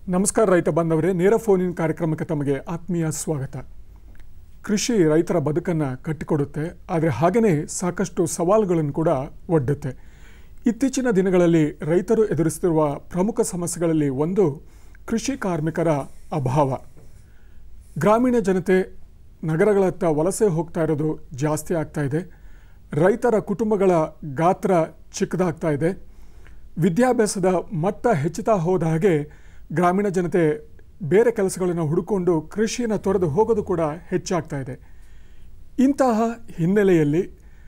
ನಮಸ್ಕಾರ ರೈತ ಬಾಂಧವರೇ ನೇರ ಫೋನಿನ ಕಾರ್ಯಕ್ರಮಕ್ಕೆ ತಮಗೆ ಆತ್ಮೀಯ ಸ್ವಾಗತ ಕೃಷಿ ರೈತರ ಬದುಕನ್ನು ಕಟ್ಟಿಕೊಡುತ್ತೆ ಆದರೆ ಹಾಗೆಯೇ ಸಾಕಷ್ಟು ಸವಾಲುಗಳನ್ನು ಕೂಡ ಒಡ್ಡುತ್ತೆ ಇತ್ತೀಚಿನ ದಿನಗಳಲ್ಲಿ ರೈತರು ಎದುರಿಸುತ್ತಿರುವ ಪ್ರಮುಖ ಸಮಸ್ಯೆಗಳಲ್ಲಿ ಒಂದು ಕೃಷಿ ಕಾರ್ಮಿಕರ ಅಭಾವ ಗ್ರಾಮೀಣ ಜನತೆ ನಗರಗಳತ್ತ ವಲಸೆ ಹೋಗ್ತಾ ಇರೋದು ಜಾಸ್ತಿ ಆಗ್ತಾ ಇದೆ ರೈತರ ಕುಟುಂಬಗಳ ಗಾತ್ರ ಚಿಕ್ಕದಾಗ್ತಾ ಇದೆ ವಿದ್ಯಾಭ್ಯಾಸದ ಮಟ್ಟ ಹೆಚ್ಚುತ್ತಾ ಹೋದ ಹಾಗೆ ಗ್ರಾಮೀಣ ಜನತೆ ಬೇರೆ ಕೆಲಸಗಳನ್ನು ಹುಡುಕೊಂಡು ಕೃಷಿಯನ್ನು ತೊರೆದು ಹೋಗೋದು ಕೂಡ ಹೆಚ್ಚಾಗ್ತಾ ಇದೆ ಇಂತಹ ಹಿನ್ನೆಲೆಯಲ್ಲಿ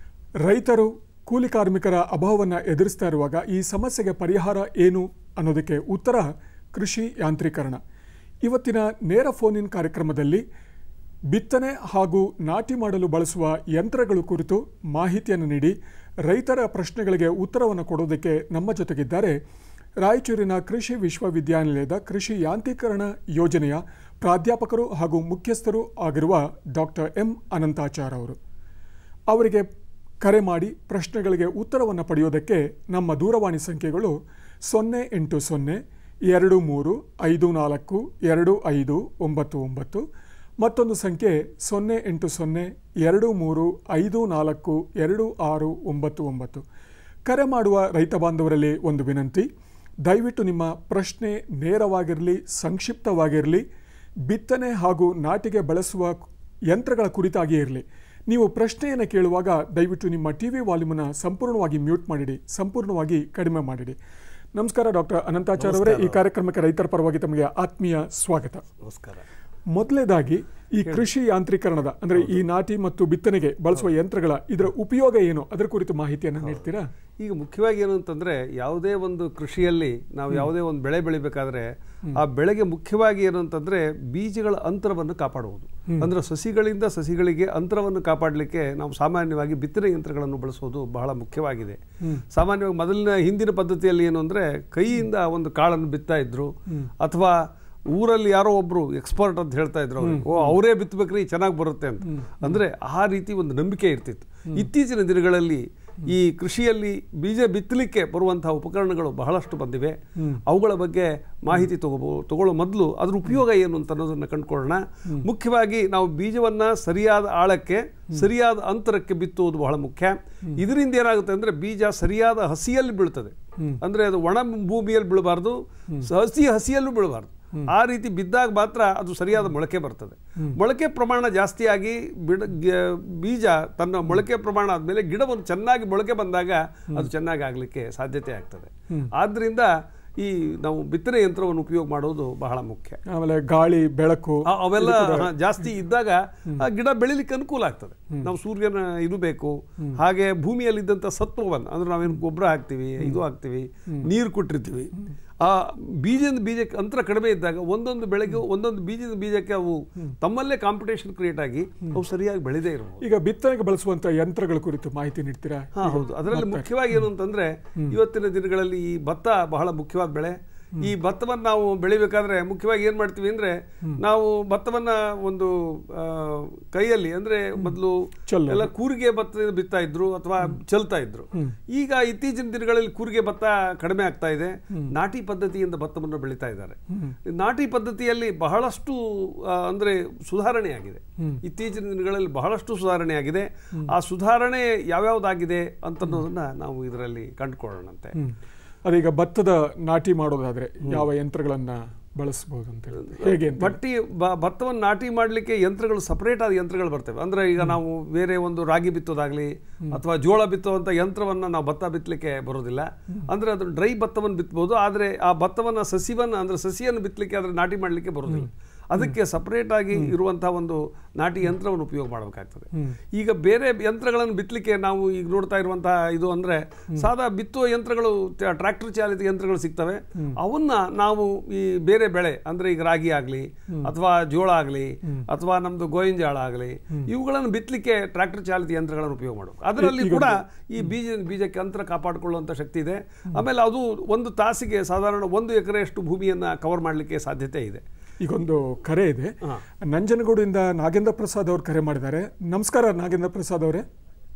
ರೈತರು ಕೂಲಿ ಕಾರ್ಮಿಕರ ಅಭಾವವನ್ನು ಎದುರಿಸ್ತಾ ಇರುವಾಗ ಈ ಸಮಸ್ಯೆಗೆ ಪರಿಹಾರ ಏನು ಅನ್ನೋದಕ್ಕೆ ಉತ್ತರ ಕೃಷಿ ಯಾಂತ್ರೀಕರಣ ಇವತ್ತಿನ ನೇರ ಫೋನಿನ್ ಕಾರ್ಯಕ್ರಮದಲ್ಲಿ ಬಿತ್ತನೆ ಹಾಗೂ ನಾಟಿ ಮಾಡಲು ಬಳಸುವ ಯಂತ್ರಗಳು ಕುರಿತು ಮಾಹಿತಿಯನ್ನು ನೀಡಿ ರೈತರ ಪ್ರಶ್ನೆಗಳಿಗೆ ಉತ್ತರವನ್ನು ಕೊಡೋದಕ್ಕೆ ನಮ್ಮ ಜೊತೆಗಿದ್ದಾರೆ ರಾಯಚೂರಿನ ಕೃಷಿ ವಿಶ್ವವಿದ್ಯಾನಿಲಯದ ಕೃಷಿ ಯಾಂತ್ರೀಕರಣ ಯೋಜನೆಯ ಪ್ರಾಧ್ಯಾಪಕರು ಹಾಗೂ ಮುಖ್ಯಸ್ಥರು ಆಗಿರುವ ಡಾಕ್ಟರ್ ಎಂ ಅನಂತಾಚಾರ್ ಅವರು ಅವರಿಗೆ ಕರೆ ಮಾಡಿ ಪ್ರಶ್ನೆಗಳಿಗೆ ಉತ್ತರವನ್ನು ಪಡೆಯೋದಕ್ಕೆ ನಮ್ಮ ದೂರವಾಣಿ ಸಂಖ್ಯೆಗಳು ಸೊನ್ನೆ ಎಂಟು ಸೊನ್ನೆ ಎರಡು ಮೂರು ಐದು ನಾಲ್ಕು ಎರಡು ಐದು ಒಂಬತ್ತು ಒಂಬತ್ತು ಮತ್ತೊಂದು ಸಂಖ್ಯೆ ಸೊನ್ನೆ ಎಂಟು ಸೊನ್ನೆ ಎರಡು ಮೂರು ಐದು ನಾಲ್ಕು ಎರಡು ಆರು ಒಂಬತ್ತು ಒಂಬತ್ತು ಕರೆ ಮಾಡುವ ರೈತ ಬಾಂಧವರಲ್ಲಿ ಒಂದು ವಿನಂತಿ ದಯವಿಟ್ಟು ನಿಮ್ಮ ಪ್ರಶ್ನೆ ನೇರವಾಗಿರಲಿ ಸಂಕ್ಷಿಪ್ತವಾಗಿರಲಿ ಬಿತ್ತನೆ ಹಾಗೂ ನಾಟಿಗೆ ಬಳಸುವ ಯಂತ್ರಗಳ ಕುರಿತಾಗಿಯೇ ಇರಲಿ ನೀವು ಪ್ರಶ್ನೆಯನ್ನು ಕೇಳುವಾಗ ದಯವಿಟ್ಟು ನಿಮ್ಮ ಟಿ ವಿ ವಾಲ್ಯೂಮನ್ನು ಸಂಪೂರ್ಣವಾಗಿ ಮ್ಯೂಟ್ ಮಾಡಿಡಿ ಸಂಪೂರ್ಣವಾಗಿ ಕಡಿಮೆ ಮಾಡಿಡಿ ನಮಸ್ಕಾರ ಡಾಕ್ಟರ್ ಅನಂತಾಚಾರ್ ಅವರೇ ಈ ಕಾರ್ಯಕ್ರಮಕ್ಕೆ ರೈತರ ಪರವಾಗಿ ತಮಗೆ ಆತ್ಮೀಯ ಸ್ವಾಗತ ನಮಸ್ಕಾರ ಮೊದಲನೇದಾಗಿ ಈ ಕೃಷಿ ಯಾಂತ್ರೀಕರಣದ ಅಂದ್ರೆ ಈ ನಾಟಿ ಮತ್ತು ಬಿತ್ತನೆಗೆ ಬಳಸುವ ಯಂತ್ರಗಳ ಇದರ ಉಪಯೋಗ ಏನು ಅದರ ಕುರಿತು ಮಾಹಿತಿಯನ್ನು ನೀಡ್ತೀರಾ ಈಗ ಮುಖ್ಯವಾಗಿ ಏನು ಅಂತಂದ್ರೆ ಯಾವುದೇ ಒಂದು ಕೃಷಿಯಲ್ಲಿ ನಾವು ಯಾವುದೇ ಒಂದು ಬೆಳೆ ಬೆಳಿಬೇಕಾದ್ರೆ ಆ ಬೆಳೆಗೆ ಮುಖ್ಯವಾಗಿ ಏನು ಅಂತಂದ್ರೆ ಬೀಜಗಳ ಅಂತರವನ್ನು ಕಾಪಾಡುವುದು ಅಂದ್ರೆ ಸಸಿಗಳಿಂದ ಸಸಿಗಳಿಗೆ ಅಂತರವನ್ನು ಕಾಪಾಡಲಿಕ್ಕೆ ನಾವು ಸಾಮಾನ್ಯವಾಗಿ ಬಿತ್ತನೆ ಯಂತ್ರಗಳನ್ನು ಬಳಸೋದು ಬಹಳ ಮುಖ್ಯವಾಗಿದೆ ಸಾಮಾನ್ಯವಾಗಿ ಮೊದಲಿನ ಹಿಂದಿನ ಪದ್ಧತಿಯಲ್ಲಿ ಏನು ಅಂದ್ರೆ ಕೈಯಿಂದ ಒಂದು ಕಾಳನ್ನು ಬಿತ್ತಾ ಇದ್ರು ಅಥವಾ ಊರಲ್ಲಿ ಯಾರೋ ಒಬ್ರು ಎಕ್ಸ್ಪರ್ಟ್ ಅಂತ ಹೇಳ್ತಾ ಇದ್ರು ಅವ್ರಿಗೆ ಓ ಅವರೇ ಬಿತ್ತಬೇಕ್ರಿ ಚೆನ್ನಾಗಿ ಬರುತ್ತೆ ಅಂತ ಅಂದ್ರೆ ಆ ರೀತಿ ಒಂದು ನಂಬಿಕೆ ಇರ್ತಿತ್ತು ಇತ್ತೀಚಿನ ದಿನಗಳಲ್ಲಿ ಈ ಕೃಷಿಯಲ್ಲಿ ಬೀಜ ಬಿತ್ತಲಿಕ್ಕೆ ಬರುವಂತಹ ಉಪಕರಣಗಳು ಬಹಳಷ್ಟು ಬಂದಿವೆ ಅವುಗಳ ಬಗ್ಗೆ ಮಾಹಿತಿ ತಗೋಬೋ ತಗೊಳ್ಳೋ ಮೊದಲು ಅದ್ರ ಉಪಯೋಗ ಏನು ಅಂತ ಅನ್ನೋದನ್ನ ಕಂಡುಕೊಳ್ಳೋಣ ಮುಖ್ಯವಾಗಿ ನಾವು ಬೀಜವನ್ನ ಸರಿಯಾದ ಆಳಕ್ಕೆ ಸರಿಯಾದ ಅಂತರಕ್ಕೆ ಬಿತ್ತುವುದು ಬಹಳ ಮುಖ್ಯ ಇದರಿಂದ ಏನಾಗುತ್ತೆ ಅಂದ್ರೆ ಬೀಜ ಸರಿಯಾದ ಹಸಿಯಲ್ಲಿ ಬೀಳ್ತದೆ ಅಂದ್ರೆ ಅದು ಒಣ ಭೂಮಿಯಲ್ಲಿ ಬೀಳಬಾರ್ದು ಹಸಿ ಹಸಿಯಲ್ಲೂ ಬೀಳಬಾರ್ದು ಆ ರೀತಿ ಬಿದ್ದಾಗ ಮಾತ್ರ ಅದು ಸರಿಯಾದ ಮೊಳಕೆ ಬರ್ತದೆ ಮೊಳಕೆ ಪ್ರಮಾಣ ಜಾಸ್ತಿಯಾಗಿ ಬಿಡ ಗ- ಬೀಜ ತನ್ನ ಮೊಳಕೆ ಪ್ರಮಾಣ ಆದಮೇಲೆ ಗಿಡವನ್ನು ಚೆನ್ನಾಗಿ ಮೊಳಕೆ ಬಂದಾಗ ಅದು ಚೆನ್ನಾಗಿ ಆಗಲಿಕ್ಕೆ ಸಾಧ್ಯತೆ ಆಗ್ತದೆ ಆದ್ರಿಂದ ಈ ನಾವು ಬಿತ್ತನೆ ಯಂತ್ರವನ್ನು ಉಪಯೋಗ ಮಾಡೋದು ಬಹಳ ಮುಖ್ಯ ಆಮೇಲೆ ಗಾಳಿ ಬೆಳಕು ಆ- ಅವೆಲ್ಲ ಹಾ, ಜಾಸ್ತಿ ಇದ್ದಾಗ ಆ ಗಿಡ ಬೆಳಿಲಿಕ್ಕೆ ಅನುಕೂಲ ಆಗ್ತದೆ ನಾವು ಸೂರ್ಯನ ಇದು ಬೇಕು ಹಾಗೆ ಭೂಮಿಯಲ್ಲಿದ್ದಂಥ ಸತ್ವವನ್ನು ಅಂದ್ರೆ ನಾವೇನು ಗೊಬ್ಬರ ಹಾಕ್ತಿವಿ ಇದು ಹಾಕ್ತಿವಿ ನೀರು ಕೊಟ್ಟಿರ್ತೀವಿ ಆ ಬೀಜದ ಬೀಜಕ್ಕೆ ಅಂತರ ಕಡಿಮೆ ಇದ್ದಾಗ ಒಂದೊಂದು ಬೆಳೆಗೆ ಒಂದೊಂದು ಬೀಜದ ಬೀಜಕ್ಕೆ ಅವು ತಮ್ಮಲ್ಲೇ ಕಾಂಪಿಟೇಷನ್ ಕ್ರಿಯೇಟ್ ಆಗಿ ಅವು ಸರಿಯಾಗಿ ಬೆಳೆದೇ ಇರಬಹುದು ಈಗ ಬಿತ್ತನೆಗೆ ಬಳಸುವಂತ ಯಂತ್ರಗಳ ಕುರಿತು ಮಾಹಿತಿ ನೀಡ್ತೀರಾ ಹಾ ಹೌದು ಅದರಲ್ಲಿ ಮುಖ್ಯವಾಗಿ ಏನು ಅಂತಂದ್ರೆ ಇವತ್ತಿನ ದಿನಗಳಲ್ಲಿ ಈ ಭತ್ತ ಬಹಳ ಮುಖ್ಯವಾದ ಬೆಳೆ ಈ ಭತ್ತವನ್ನ ನಾವು ಬೆಳಿಬೇಕಾದ್ರೆ ಮುಖ್ಯವಾಗಿ ಏನ್ ಮಾಡ್ತೀವಿ ಅಂದ್ರೆ ನಾವು ಭತ್ತವನ್ನ ಒಂದು ಆ, ಕೈಯಲ್ಲಿ ಅಂದ್ರೆ ಮೊದಲು ಚೆಲ್ಲೋದು. ಎಲ್ಲ ಕೂರಿಗೆ ಭತ್ತ ಬಿತ್ತಾ ಇದ್ರು ಅಥವಾ ಚೆಲ್ತಾ ಇದ್ರು ಈಗ ಇತ್ತೀಚಿನ ದಿನಗಳಲ್ಲಿ ಕೂರಿಗೆ ಭತ್ತ ಕಡಿಮೆ ಆಗ್ತಾ ಇದೆ ನಾಟಿ ಪದ್ಧತಿಯಿಂದ ಭತ್ತವನ್ನು ಬೆಳೀತಾ ಇದ್ದಾರೆ ನಾಟಿ ಪದ್ಧತಿಯಲ್ಲಿ ಬಹಳಷ್ಟು ಆ, ಅಂದ್ರೆ ಸುಧಾರಣೆ ಆಗಿದೆ ಇತ್ತೀಚಿನ ದಿನಗಳಲ್ಲಿ ಬಹಳಷ್ಟು ಸುಧಾರಣೆ ಆಗಿದೆ ಆ ಸುಧಾರಣೆ ಯಾವ್ಯಾವ್ದಾಗಿದೆ ಅಂತ ಅನ್ನೋದನ್ನ ನಾವು ಇದರಲ್ಲಿ ಕಂಡುಕೊಳ್ಳೋಣಂತೆ ಹ್ಮ್. ಅದೀಗ ಭತ್ತದ ನಾಟಿ ಮಾಡೋದಾದ್ರೆ ಯಾವ ಯಂತ್ರಗಳನ್ನ ಬಳಸಬಹುದು ಅಂತ ಹೇಳಿ ಹೇಗೆ ಅಂತ ಬಟ್ಟಿ ಬ- ಭತ್ತವನ್ನು ನಾಟಿ ಮಾಡಲಿಕ್ಕೆ ಯಂತ್ರಗಳು ಸಪರೇಟ್ ಆದ ಯಂತ್ರಗಳು ಬರ್ತವೆ ಅಂದ್ರೆ ಈಗ ನಾವು ಬೇರೆ ಒಂದು ರಾಗಿ ಬಿತ್ತೋದಾಗ್ಲಿ ಅಥವಾ ಜೋಳ ಬಿತ್ತುವಂತ ಯಂತ್ರವನ್ನ ನಾವು ಭತ್ತ ಬಿತ್ತಲಿಕ್ಕೆ ಬರೋದಿಲ್ಲ ಅಂದ್ರೆ ಅದು ಡ್ರೈ ಭತ್ತವನ್ನು ಬಿತ್ತಬಹುದು ಆದ್ರೆ ಆ ಭತ್ತವನ್ನ ಸಸಿವನ್ನ ಅಂದ್ರೆ ಸಸಿಯನ್ನು ಬಿತ್ತಲಿಕ್ಕೆ ಆದ್ರೆ ನಾಟಿ ಮಾಡಲಿಕ್ಕೆ ಬರೋದಿಲ್ಲ ಅದಕ್ಕೆ ಸಪರೇಟ್ ಆಗಿ ಇರುವಂತಹ ಒಂದು ನಾಟಿ ಯಂತ್ರವನ್ನು ಉಪಯೋಗ ಮಾಡಬೇಕಾಗ್ತದೆ ಈಗ ಬೇರೆ ಯಂತ್ರಗಳನ್ನು ಬಿತ್ತಲಿಕ್ಕೆ ನಾವು ಈಗ ನೋಡ್ತಾ ಇರುವಂತಹ ಇದು ಅಂದ್ರೆ ಸಾದಾ ಬಿತ್ತುವ ಯಂತ್ರಗಳು ಟ್ರ್ಯಾಕ್ಟರ್ ಚಾಲಿತ ಯಂತ್ರಗಳು ಸಿಗ್ತವೆ ಅವನ್ನ ನಾವು ಈ ಬೇರೆ ಬೆಳೆ ಅಂದ್ರೆ ಈಗ ರಾಗಿ ಆಗ್ಲಿ ಅಥವಾ ಜೋಳ ಆಗ್ಲಿ ಅಥವಾ ನಮ್ದು ಗೋವಿನ ಜೋಳ ಆಗಲಿ ಇವುಗಳನ್ನು ಬಿತ್ತಲಿಕ್ಕೆ ಟ್ರ್ಯಾಕ್ಟರ್ ಚಾಲಿತ ಯಂತ್ರಗಳನ್ನು ಉಪಯೋಗ ಮಾಡಬೇಕು ಅದರಲ್ಲಿ ಕೂಡ ಈ ಬೀಜ ಬೀಜಕ್ಕೆ ಅಂತರ ಕಾಪಾಡಿಕೊಳ್ಳುವಂತ ಶಕ್ತಿ ಇದೆ ಆಮೇಲೆ ಅದು ಒಂದು ತಾಸಿಗೆ ಸಾಧಾರಣ ಒಂದು ಎಕರೆಯಷ್ಟು ಭೂಮಿಯನ್ನ ಕವರ್ ಮಾಡಲಿಕ್ಕೆ ಸಾಧ್ಯತೆ ಇದೆ ಈಗೊಂದು ಕರೆ ಇದೆ ನಂಜನಗೂಡಿಂದ ನಾಗೇಂದ್ರ ಪ್ರಸಾದ್ ಅವ್ರು ಕರೆ ಮಾಡಿದ್ದಾರೆ ನಮಸ್ಕಾರ ನಾಗೇಂದ್ರ ಪ್ರಸಾದ್ ಅವರೇ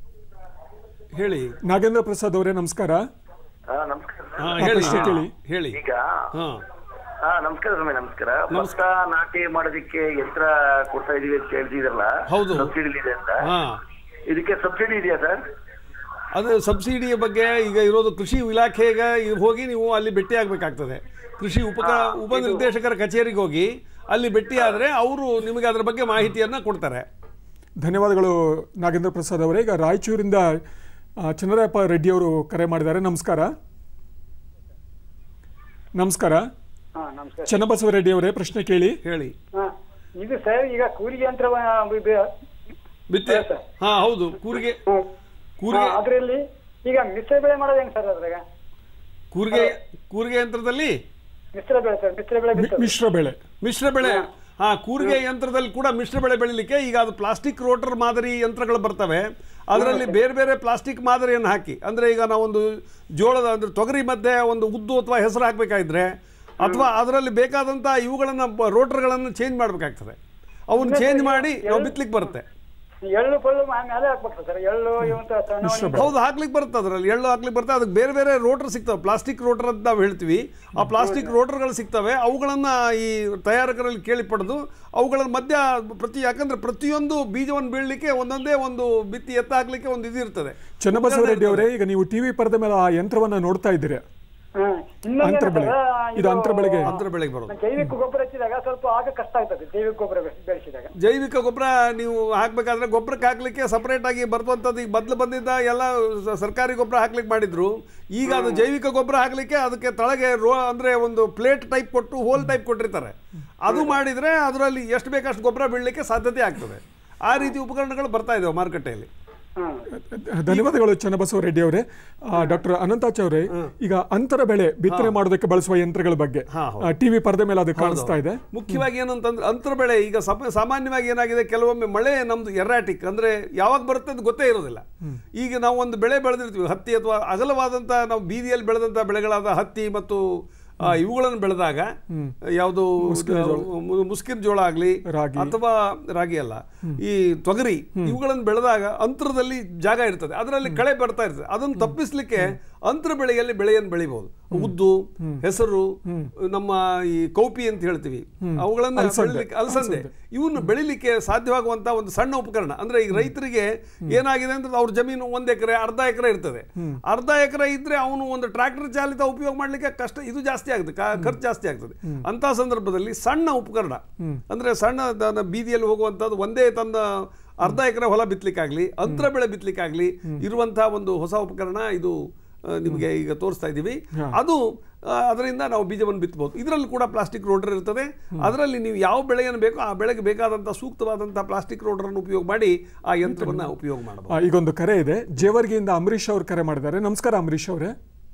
ಹೇಳಿ ನಾಗೇಂದ್ರ ಪ್ರಸಾದ್ ಅವರೇ ನಮಸ್ಕಾರ ಹಾ ನಮಸ್ಕಾರ ಹಾ, ಹೇಳಿ ಪ್ರಶ್ನೆ ಕೇಳಿ. ಹೇಳಿ ಈಗ ಹಾ ಹಾ ನಮಸ್ಕಾರ ಸ್ವಾಮಿ ನಮಸ್ಕಾರ ಭತ್ತ ನಾಟಿ ಮಾಡೋದಕ್ಕೆ ಯಂತ್ರ ಕೊಡ್ತಾ ಇದೀವಿ ಅಂತ ಹೇಳ್ತಿದ್ರಲ್ಲ ಹೌದು. ಸಬ್ಸಿಡಿ ಇದೆ ಅಂತ ಹಾ ಇದಕ್ಕೆ ಸಬ್ಸಿಡಿ ಇದೆಯಾ ಸರ್ ಅದು ಸಬ್ಸಿಡಿಯ ಬಗ್ಗೆ ಈಗ ಇರೋದು ಕೃಷಿ ಇಲಾಖೆಗೆ ಹೋಗಿ ನೀವು ಅಲ್ಲಿ ಭೇಟಿ ಆಗಬೇಕಾಗ್ತದೆ ಕೃಷಿ ಉಪಕ ಉಪನಿರ್ದೇಶಕರ ಕಚೇರಿಗೆ ಹೋಗಿ ಅಲ್ಲಿ ಭೇಟಿ ಆದರೆ ಅವರು ನಿಮಗೆ ಅದರ ಬಗ್ಗೆ ಮಾಹಿತಿಯನ್ನು ಕೊಡ್ತಾರೆ ಧನ್ಯವಾದಗಳು ನಾಗೇಂದ್ರ ಪ್ರಸಾದ್ ಅವರೇ ಈಗ ರಾಯಚೂರಿಂದ ಆ, ಚನ್ನರಾಯಪ್ಪ ರೆಡ್ಡಿ ಅವರು ಕರೆ ಮಾಡಿದ್ದಾರೆ ನಮಸ್ಕಾರ ನಮಸ್ಕಾರ ಹಾ ನಮಸ್ಕಾರ ಚನ್ನಬಸವ ರೆಡ್ಡಿ ಅವರೇ ಪ್ರಶ್ನೆ ಕೇಳಿ ಹೇಳಿ ಹಾ ಇದು ಸರ್ ಈಗ ಕೂರಿಗೆ ಯಂತ್ರ ಬಿತ್ತೆ ಹಾ ಹೌದು ಕೂರಿಗೆ ಕೂರಿಗೆ ಅದರಲ್ಲಿ ಈಗ ಮಿಶ್ರ ಬೆಳೆ ಮಾಡೋದು ಹೆಂಗ್ ಸರ್ ಅದ್ರಾಗ ಕೂರಿಗೆ ಕೂರಿಗೆ ಯಂತ್ರದಲ್ಲಿ ಮಿಶ್ರ ಬೆಳೆ ಸರ್ ಮಿಶ್ರ ಬೆಳೆ ಮಿ- ಬಿತ್ತೋದು. ಮಿಶ್ರ ಬೆಳೆ ಮಿಶ್ರ ಬೆಳೆ ಹಾ ಕೂರಿಗೆ ಯಂತ್ರದಲ್ಲಿ ಕೂಡ ಮಿಶ್ರ ಬೆಳೆ ಬೆಳಿಲಿಕ್ಕೆ ಈಗ ಅದು ಪ್ಲಾಸ್ಟಿಕ್ ರೋಟರ್ ಮಾದರಿ ಯಂತ್ರಗಳು ಬರ್ತವೆ ಅದರಲ್ಲಿ ಬೇರೆ ಬೇರೆ ಪ್ಲಾಸ್ಟಿಕ್ ಮಾದರಿಯನ್ನು ಹಾಕಿ ಅಂದ್ರೆ ಈಗ ನಾವೊಂದು ಜೋಳದ ಅಂದ್ರೆ ತೊಗರಿ ಮಧ್ಯೆ ಒಂದು ಉದ್ದು ಅಥವಾ ಹೆಸರು ಹಾಕಬೇಕಾದ್ರೆ ಅಥವಾ ಅದರಲ್ಲಿ ಬೇಕಾದಂಥ ಇವುಗಳನ್ನು ರೋಟರ್ಗಳನ್ನು ಚೇಂಜ್ ಮಾಡಬೇಕಾಗ್ತದೆ ಅವನ್ನ ಚೇಂಜ್ ಮಾಡಿ ನಾವು ಬಿತ್ತಲಿಕ್ಕೆ ಬರುತ್ತೆ ಎಳ್ಳು ಪಳ್ಳು ಮಾ- ಮೇಲೆ ಹಾಕ್ಬೇಕು ಸರ್ ಎಳ್ಳು ಇವಂತ ಸಣ್ಣ ಹೌದು ಹಾಕ್ಲಿಕ್ಕೆ ಬರುತ್ತೆ ಅದರಲ್ಲಿ ಎಳ್ಳು ಹಾಕ್ಲಿಕ್ಕೆ ಬರುತ್ತೆ ಅದಕ್ಕೆ ಬೇರೆ ಬೇರೆ ರೋಟರ್ ಸಿಗ್ತವೆ ಪ್ಲಾಸ್ಟಿಕ್ ರೋಟರ್ ಅಂತ ನಾವು ಹೇಳ್ತೀವಿ ಆ ಪ್ಲಾಸ್ಟಿಕ್ ರೋಟರ್ಗಳು ಸಿಗ್ತವೆ ಅವುಗಳನ್ನು ಈ ತಯಾರಕರಲ್ಲಿ ಕೇಳಿ ಪಡೆದು ಅವುಗಳ ಮಧ್ಯ ಪ್ರತಿ ಯಾಕಂದ್ರೆ ಪ್ರತಿಯೊಂದು ಬೀಜವನ್ನು ಬೀಳಲಿಕ್ಕೆ ಒಂದೊಂದೇ ಒಂದು ಬಿತ್ತಿ ಎತ್ತ ಹಾಕ್ಲಿಕ್ಕೆ ಒಂದು ಇದು ಇರ್ತದೆ ಚನ್ನಬಸವ ರೆಡ್ಡಿ ಅವರೇ ಈಗ ನೀವು ಟಿವಿ ಪರದ ಮೇಲೆ ಆ ಯಂತ್ರವನ್ನ ನೋಡ್ತಾ ಇದ್ದೀರಿ ಹ್ಮ್. ಇನ್ನೊಂದು ಅಂತರ ಬೆಳೆ ಏನಂದ್ರೆ, ಇದು ಅಂತರ ಬೆಳೆಗೆ ಅಂತರ ಬೆಳೆಗೆ ಬರೋದು ಜೈವಿಕ ಗೊಬ್ಬರ ಹಚ್ಚಿದಾಗ ಸ್ವಲ್ಪ ಆಗ ಕಷ್ಟ ಆಗ್ತದೆ ಜೈವಿಕ ಗೊಬ್ಬರ ಬೆಳೆ- ಬೆಳೆಸಿದಾಗ ಜೈವಿಕ ಗೊಬ್ಬರ ನೀವು ಹಾಕ್ಬೇಕಾದ್ರೆ ಗೊಬ್ಬರಕ್ಕೆ ಹಾಕ್ಲಿಕ್ಕೆ ಸಪರೇಟ್ ಆಗಿ ಬರ್ತವಂಥದ್ದು ಈಗ ಬದಲು ಬಂದಿದ್ದ ಎಲ್ಲ ಸ- ಸರ್ಕಾರಿ ಗೊಬ್ಬರ ಹಾಕ್ಲಿಕ್ಕೆ ಮಾಡಿದ್ರು ಈಗ ಅದು ಜೈವಿಕ ಗೊಬ್ಬರ ಹಾಕ್ಲಿಕ್ಕೆ ಅದಕ್ಕೆ ತಳಗೆ ರೋ ಅಂದ್ರೆ ಒಂದು ಪ್ಲೇಟ್ ಟೈಪ್ ಕೊಟ್ಟು ಹೋಲ್ ಟೈಪ್ ಕೊಟ್ಟಿರ್ತಾರೆ ಅದು ಮಾಡಿದ್ರೆ ಅದರಲ್ಲಿ ಎಷ್ಟು ಬೇಕಷ್ಟು ಗೊಬ್ಬರ ಬೀಳಲಿಕ್ಕೆ ಸಾಧ್ಯತೆ ಆಗ್ತದೆ ಆ ರೀತಿ ಉಪಕರಣಗಳು ಬರ್ತಾ ಇದಾವೆ ಮಾರುಕಟ್ಟೆಯಲ್ಲಿ ಹ್ಮ್ ಧನ್ಯವಾದಗಳು ಚನ್ನಬಸವ ರೆಡ್ಡಿ ಅವರೇ ಡಾಕ್ಟರ್ ಅನಂತಾಚ್ ಅವರೇ ಈಗ ಅಂತರ ಬೆಳೆ ಬಿತ್ತನೆ ಮಾಡೋದಕ್ಕೆ ಬಳಸುವ ಯಂತ್ರಗಳ ಬಗ್ಗೆ ಹಾ, ಹೌದು. ಟಿವಿ ಪರದೆ ಮೇಲೆ ಅದು ಕಾಣಿಸ್ತಾ ಇದೆ ಮುಖ್ಯವಾಗಿ ಏನು ಅಂತಂದ್ರೆ ಅಂತರ ಬೆಳೆ ಈಗ ಸಮ ಸಾಮಾನ್ಯವಾಗಿ ಏನಾಗಿದೆ ಕೆಲವೊಮ್ಮೆ ಮಳೆ ನಮ್ದು ಎರ್ರಾಟಿಕ್ ಅಂದ್ರೆ ಯಾವಾಗ ಬರುತ್ತೆ ಅದು ಗೊತ್ತೇ ಇರೋದಿಲ್ಲ ಈಗ ನಾವು ಒಂದು ಬೆಳೆ ಬೆಳೆದಿರ್ತೀವಿ ಹತ್ತಿ ಅಥವಾ ಅಗಲವಾದಂಥ ನಾವು ಬೀದಿಯಲ್ಲಿ ಬೆಳೆದಂಥ ಬೆಳೆಗಳಾದ ಹತ್ತಿ ಮತ್ತು ಆ, ಇವುಗಳನ್ನು ಬೆಳೆದಾಗ ಯಾವುದು ಮುಸ್ಕಿನ ಜೋಳ ಆಗಲಿ ರಾಗಿ. ಅಥವಾ ರಾಗಿ ಅಲ್ಲ ಈ ತೊಗರಿ ಇವುಗಳನ್ನು ಬೆಳೆದಾಗ ಅಂತರದಲ್ಲಿ ಜಾಗ ಇರ್ತದೆ ಅದರಲ್ಲಿ ಕಳೆ ಬರ್ತಾ ಇರ್ತದೆ ಅದನ್ನು ತಪ್ಪಿಸ್ಲಿಕ್ಕೆ ಅಂತರ ಬೆಳೆಯಲ್ಲಿ ಬೆಳೆಯನ್ನು ಬೆಳಿಬಹುದು ಉದ್ದು ಹೆಸರು ನಮ್ಮ ಈ ಕೌಪಿ ಅಂತ ಹೇಳ್ತೀವಿ ಅವುಗಳನ್ನ ಬೆಳಿಲಿಕ್ಕೆ ಅಲಸಂದೆ ಇವನ್ನು ಬೆಳಿಲಿಕ್ಕೆ ಸಾಧ್ಯವಾಗುವಂತ ಒಂದು ಸಣ್ಣ ಉಪಕರಣ ಅಂದ್ರೆ ಈಗ ರೈತರಿಗೆ ಏನಾಗಿದೆ ಅಂದ್ರೆ ಅವ್ರ ಜಮೀನು ಒಂದ್ ಎಕರೆ ಅರ್ಧ ಎಕರೆ ಇರ್ತದೆ ಅರ್ಧ ಎಕರೆ ಇದ್ರೆ ಅವನು ಒಂದು ಟ್ರಾಕ್ಟರ್ ಚಾಲಿತ ಉಪಯೋಗ ಮಾಡ್ಲಿಕ್ಕೆ ಕಷ್ಟ ಇದು ಜಾಸ್ತಿ ಆಗುತ್ತೆ ಕಾ- ಖರ್ಚು ಜಾಸ್ತಿ ಆಗ್ತದೆ ಅಂತ ಸಂದರ್ಭದಲ್ಲಿ ಸಣ್ಣ ಉಪಕರಣ ಅಂದ್ರೆ ಸಣ್ಣ ದನ ಬೀದಿಯಲ್ಲಿ ಹೋಗುವಂತದ್ದು ಒಂದೇ ತನ್ನ ಅರ್ಧ ಎಕರೆ ಹೊಲ ಬಿತ್ತಲಿಕ್ಕಾಗ್ಲಿ ಅಂತರ ಬೆಳೆ ಬಿತ್ತಲಿಕ್ಕಾಗ್ಲಿ ಇರುವಂತಹ ಒಂದು ಹೊಸ ಉಪಕರಣ ಇದು ಆ, ನಿಮಗೆ ಈಗ ತೋರಿಸ್ತಾ ಇದ್ದೀವಿ ಅದು ಆ, ಅದರಿಂದ ನಾವು ಬೀಜವನ್ನು ಬಿತ್ತಬಹುದು ಇದರಲ್ಲಿ ಕೂಡ ಪ್ಲಾಸ್ಟಿಕ್ ರೋಟರ್ ಇರ್ತದೆ ಅದರಲ್ಲಿ ನೀವು ಯಾವ ಬೆಳೆಯನ್ನು ಬೇಕೋ ಆ ಬೆಳೆಗೆ ಬೇಕಾದಂತಹ ಸೂಕ್ತವಾದಂತಹ ಪ್ಲಾಸ್ಟಿಕ್ ರೋಟರ್ ಅನ್ನು ಉಪಯೋಗ ಮಾಡಿ ಆ ಯಂತ್ರವನ್ನ ಉಪಯೋಗ ಮಾಡಬಹುದು ಆ, ಈಗೊಂದು ಕರೆ ಇದೆ ಜೇವರ್ಗಿಯಿಂದ ಅಂಬರೀಶ್ ಅವರು ಕರೆ ಮಾಡಿದ್ದಾರೆ ನಮಸ್ಕಾರ ಅಂಬರೀಶ್ ಅವರೇ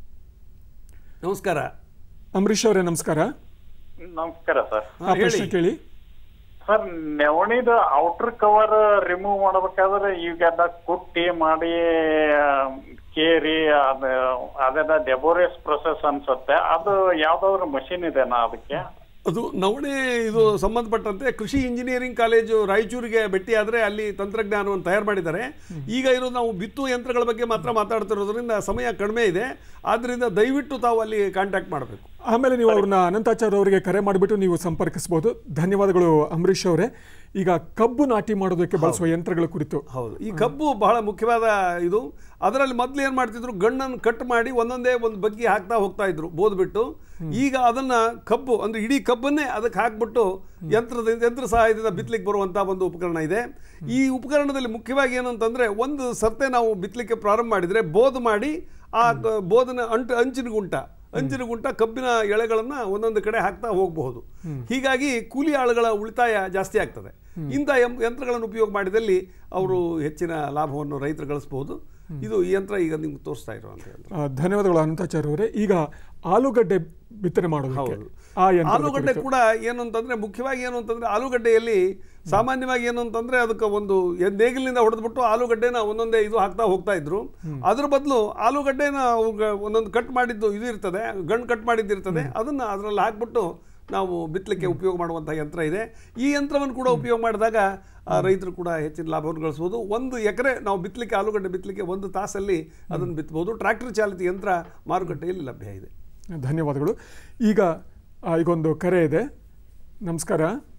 ನಮಸ್ಕಾರ ಅಂಬರೀಶ್ ಅವರೇ ನಮಸ್ಕಾರ ನಮಸ್ಕಾರ ಸರ್ ಹಾ, ಆ ಹೇಳಿ. ಪ್ರಶ್ನೆ ಕೇಳಿ ಸರ್ ನೆವಣಿದ ಔಟರ್ ಕವರ್ ರಿಮೂವ್ ಮಾಡ್ಬೇಕಾದ್ರೆ ಈಗೆಲ್ಲ ಕುಟ್ಟಿ ಮಾಡಿ ಆ, ಕೇರಿ ಅದ ಅದೆಲ್ಲ ಡೆಬೋರೇಸ್ ಪ್ರೊಸೆಸ್ ಅನ್ಸುತ್ತೆ ಅದು ಯಾವ್ದಾದ್ರು ಮಷಿನ್ ಇದೆನಾ ಅದಕ್ಕೆ ಅದು ನವಣೆ ಇದು ಸಂಬಂಧಪಟ್ಟಂತೆ ಕೃಷಿ ಇಂಜಿನಿಯರಿಂಗ್ ಕಾಲೇಜು ರಾಯಚೂರಿಗೆ ಭೇಟಿ ಆದರೆ ಅಲ್ಲಿ ತಂತ್ರಜ್ಞಾನವನ್ನು ತಯಾರು ಮಾಡಿದ್ದಾರೆ ಈಗ ಇರೋದು ನಾವು ಬಿತ್ತುವ ಯಂತ್ರಗಳ ಬಗ್ಗೆ ಮಾತ್ರ ಮಾತಾಡ್ತಿರೋದ್ರಿಂದ ಸಮಯ ಕಡಿಮೆ ಇದೆ ಆದ್ದರಿಂದ ದಯವಿಟ್ಟು ತಾವು ಅಲ್ಲಿ ಕಾಂಟ್ಯಾಕ್ಟ್ ಮಾಡಬೇಕು ಆಮೇಲೆ ನೀವು ಅವ್ರನ್ನ ಅನಂತಾಚಾರ್ಯ ಅವರಿಗೆ ಕರೆ ಮಾಡಿಬಿಟ್ಟು ನೀವು ಸಂಪರ್ಕಿಸಬಹುದು ಧನ್ಯವಾದಗಳು ಅಂಬರೀಶ್ ಅವರೇ ಈಗ ಕಬ್ಬು ನಾಟಿ ಮಾಡೋದಕ್ಕೆ ಬಳಸುವ ಯಂತ್ರಗಳ ಕುರಿತು ಹೌದು ಈ ಕಬ್ಬು ಬಹಳ ಮುಖ್ಯವಾದ ಇದು ಅದರಲ್ಲಿ ಮೊದಲು ಏನು ಮಾಡ್ತಿದ್ರು ಗಣ್ಣನ್ನು ಕಟ್ ಮಾಡಿ ಒಂದೊಂದೇ ಒಂದು ಬಗ್ಗಿ ಹಾಕ್ತಾ ಹೋಗ್ತಾ ಇದ್ರು ಬೋದ್ಬಿಟ್ಟು ಈಗ ಅದನ್ನ ಕಬ್ಬು ಅಂದ್ರೆ ಇಡೀ ಕಬ್ಬನ್ನೇ ಅದಕ್ಕೆ ಹಾಕ್ಬಿಟ್ಟು ಯಂತ್ರದ ಯಂತ್ರ ಸಹಾಯದಿಂದ ಬಿತ್ತಲಿಕ್ಕೆ ಬರುವಂತಹ ಒಂದು ಉಪಕರಣ ಇದೆ ಈ ಉಪಕರಣದಲ್ಲಿ ಮುಖ್ಯವಾಗಿ ಏನು ಅಂತಂದ್ರೆ ಒಂದು ಸರ್ತೆ ನಾವು ಬಿತ್ತಲಿಕ್ಕೆ ಪ್ರಾರಂಭ ಮಾಡಿದ್ರೆ ಬೋದ್ ಮಾಡಿ ಆ ಕ- ಬೋದನ ಅಂಟು ಅಂಚಿನ ಗುಂಟ ಅಂಚಿನ ಗುಂಟ ಕಬ್ಬಿನ ಎಳೆಗಳನ್ನ ಒಂದೊಂದು ಕಡೆ ಹಾಕ್ತಾ ಹೋಗಬಹುದು ಹೀಗಾಗಿ ಕೂಲಿ ಆಳುಗಳ ಉಳಿತಾಯ ಜಾಸ್ತಿ ಆಗ್ತದೆ ಇಂಥ ಯಂ- ಯಂತ್ರಗಳನ್ನು ಉಪಯೋಗ ಮಾಡಿದಲ್ಲಿ ಅವರು ಹೆಚ್ಚಿನ ಲಾಭವನ್ನು ರೈತರು ಗಳಿಸಬಹುದು ಇದು ಈ ಯಂತ್ರ ಈಗ ನಿಮ್ಗೆ ತೋರಿಸ್ತಾ ಇರುವಂತ ಯಂತ್ರ ಆ, ಧನ್ಯವಾದಗಳು ಅನಂತಾಚಾರ್ಯ ಅವರೇ ಈಗ ಆಲೂಗಡ್ಡೆ ಬಿತ್ತನೆ ಮಾಡೋದಕ್ಕೆ ಹೌದು. ಆ ಯಂತ್ರ ಆಲೂಗಡ್ಡೆ ಕೂಡ ಏನು ಅಂತಂದ್ರೆ ಮುಖ್ಯವಾಗಿ ಏನು ಅಂತಂದ್ರೆ ಆಲೂಗಡ್ಡೆಯಲ್ಲಿ ಸಾಮಾನ್ಯವಾಗಿ ಏನು ಅಂತಂದ್ರೆ ಅದಕ್ಕೆ ಒಂದು ಎ- ನೇಗಿಲಿನಿಂದ ಹೊಡೆದ್ಬಿಟ್ಟು ಆಲೂಗಡ್ಡೆನ ಒಂದೊಂದೇ ಇದು ಹಾಕ್ತಾ ಹೋಗ್ತಾ ಇದ್ರು ಅದ್ರ ಬದಲು ಆಲೂಗಡ್ಡೆನ ಅವ್ಗ ಒಂದೊಂದು ಕಟ್ ಮಾಡಿದ್ದು ಇದು ಇರ್ತದೆ ಗಂಡು ಕಟ್ ಮಾಡಿದ್ದು ಇರ್ತದೆ ಅದನ್ನ ಅದರಲ್ಲಿ ಹಾಕ್ಬಿಟ್ಟು ನಾವು ಬಿತ್ತಲಿಕ್ಕೆ ಉಪಯೋಗ ಮಾಡುವಂಥ ಯಂತ್ರ ಇದೆ ಈ ಯಂತ್ರವನ್ನು ಕೂಡ ಉಪಯೋಗ ಮಾಡಿದಾಗ ಆ ರೈತರು ಕೂಡ ಹೆಚ್ಚಿನ ಲಾಭವನ್ನು ಗಳಿಸ್ಬೋದು ಒಂದು ಎಕರೆ ನಾವು ಬಿತ್ತಲಿಕ್ಕೆ ಆಲೂಗಡ್ಡೆ ಬಿತ್ತಲಿಕ್ಕೆ ಒಂದು ತಾಸಲ್ಲಿ ಅದನ್ನು ಬಿತ್ತಬಹುದು ಟ್ರ್ಯಾಕ್ಟರ್ ಚಾಲಿತ ಯಂತ್ರ ಮಾರುಕಟ್ಟೆಯಲ್ಲಿ ಲಭ್ಯ ಇದೆ ಧನ್ಯವಾದಗಳು ಈಗ ಆ, ಈಗೊಂದು ಕರೆ ಇದೆ ನಮಸ್ಕಾರ